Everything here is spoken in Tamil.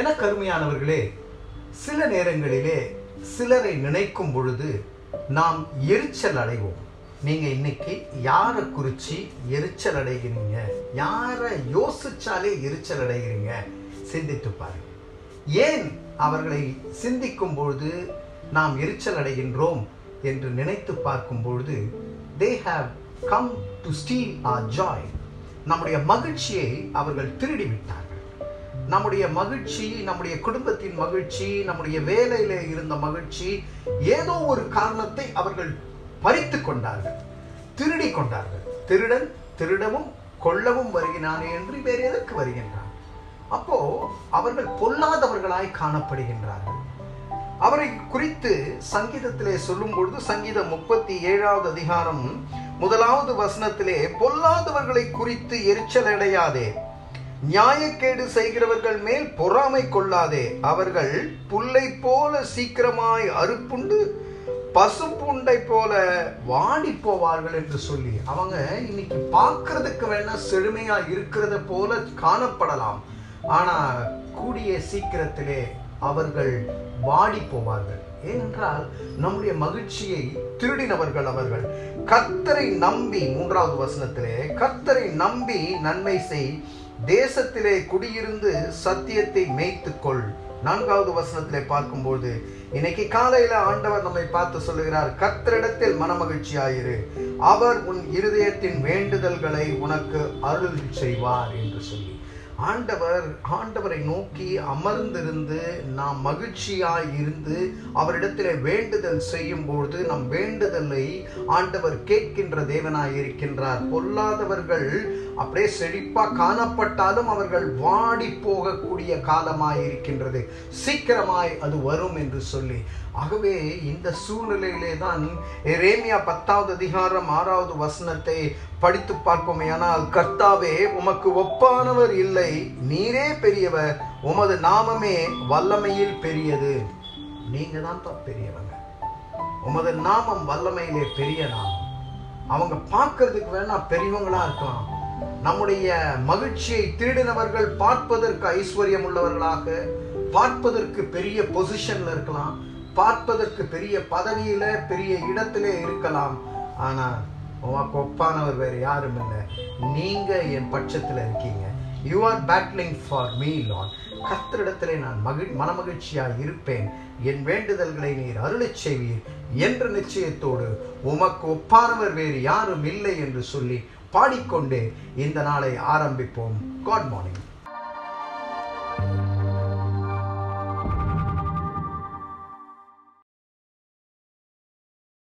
என கருமையானவர்களே சில நேரங்களிலே சிலரை நினைக்கும் பொழுது நாம் எரிச்சல் அடைவோம் நீங்க இன்னைக்கு யாரை குறிச்சு எரிச்சல் அடைகிறீங்க யாரை யோசிச்சாலே எரிச்சல் அடைகிறீங்க சிந்தித்து பாருங்க ஏன் அவர்களை சிந்திக்கும் பொழுது நாம் எரிச்சல் அடைகின்றோம் என்று நினைத்து பார்க்கும் பொழுது they have come to steal our joy நம்முடைய மகிழ்ச்சியை அவர்கள் திருடி விட்டார்கள் நம்முடைய மகிழ்ச்சி நம்முடைய குடும்பத்தின் மகிழ்ச்சி நம்முடைய வேலையில இருந்த மகிழ்ச்சி ஏதோ ஒரு காரணத்தை அவர்கள் பறித்து கொண்டார்கள் திருடி கொண்டார்கள் திருடன் திருடவும் கொல்லவும் வருகிறானே என்று வேறு எதற்கு வருகின்றான் அப்போ அவர்கள் பொல்லாதவர்களாய் காணப்படுகின்றார்கள் அவரை குறித்து சங்கீதத்திலே சொல்லும் பொழுது சங்கீதம் முப்பத்தி ஏழாவது அதிகாரம் முதலாவது வசனத்திலே பொல்லாதவர்களை குறித்து எரிச்சல் அடையாதே நியாயக்கேடு செய்கிறவர்கள் மேல் பொறாமை கொள்ளாதே அவர்கள் புல்லை போல சீக்கிரமாய் அறுப்புண்டு பசுப்புண்டை போல வாடி போவார்கள் என்று சொல்லி அவங்க இன்னைக்கு பார்க்கறதுக்கு வேணா செழுமையா இருக்கிறத போல காணப்படலாம் ஆனா கூடிய சீக்கிரத்திலே அவர்கள் வாடி போவார்கள் ஏனென்றால் நம்முடைய மகிழ்ச்சியை திருடினவர்கள் அவர்கள் கர்த்தரை நம்பி மூன்றாவது வசனத்திலே கர்த்தரை நம்பி நன்மை செய் தேசத்திலே குடியிருந்து சத்தியத்தை மேய்த்துக்கொள் நான்காவது வசனத்திலே பார்க்கும்போது இன்னைக்கு காலையில ஆண்டவர் நம்மை பார்த்து சொல்லுகிறார் கர்த்தரிடத்தில் மனமகிழ்ச்சியாயிரு அவர் உன் இருதயத்தின் வேண்டுதல்களை உனக்கு அருள் செய்வார் என்று சொல்லி ஆண்டவர் ஆண்டவரை நோக்கி அமர்ந்திருந்து நாம் மகிழ்ச்சியாய் இருந்து அவரிடத்தில் வேண்டுதல் செய்யும் பொழுது நம் வேண்டுதலை ஆண்டவர் கேட்கின்ற தேவனாய் இருக்கின்றார் பொல்லாதவர்கள் அப்படியே செழிப்பா காணப்பட்டாலும் அவர்கள் வாடி போகக்கூடிய காலமாய் இருக்கின்றது சீக்கிரமாய் அது வரும் என்று சொல்லி ஆகவே இந்த சூழ்நிலையிலே தான் எரேமியா பத்தாவது அதிகாரம் ஆறாவது வசனத்தை படித்து பார்ப்போமேயானால் கர்த்தாவே உமக்கு ஒப்பானவர் இல்லை நீரே பெரியவர் உமது நாமமே வல்லமையில் பெரியது நீங்க தான் பெரியவங்க உமது நாமம் வல்லமையிலே பெரிய நாமம் அவங்க பார்க்கறதுக்கு வேணா பெரியவங்களா இருக்கலாம் நம்முடைய மகிழ்ச்சியை திருடினவர்கள் பார்ப்பதற்கு ஐஸ்வர்யம் உள்ளவர்களாக பார்ப்பதற்கு பெரிய பொசிஷன்ல இருக்கலாம் பார்ப்பதற்கு பெரிய பதவியில பெரிய இடத்திலே இருக்கலாம் ஆனா உனக்கு ஒப்பானவர் வேற யாரும் இல்லை நீங்க என் பட்சத்துல இருக்கீங்க you are battling for me லான் கர்த்தரிடத்திலே நான் மகிழ் மனமகிழ்ச்சியாய் இருப்பேன் என் வேண்டுதல்களை நீர் அருளச் செய்வீர் என்ற நிச்சயத்தோடு உமக்கு ஒப்பானவர் வேறு யாரும் இல்லை என்று சொல்லி பாடிக்கொண்டே இந்த நாளை ஆரம்பிப்போம் காட் மார்னிங்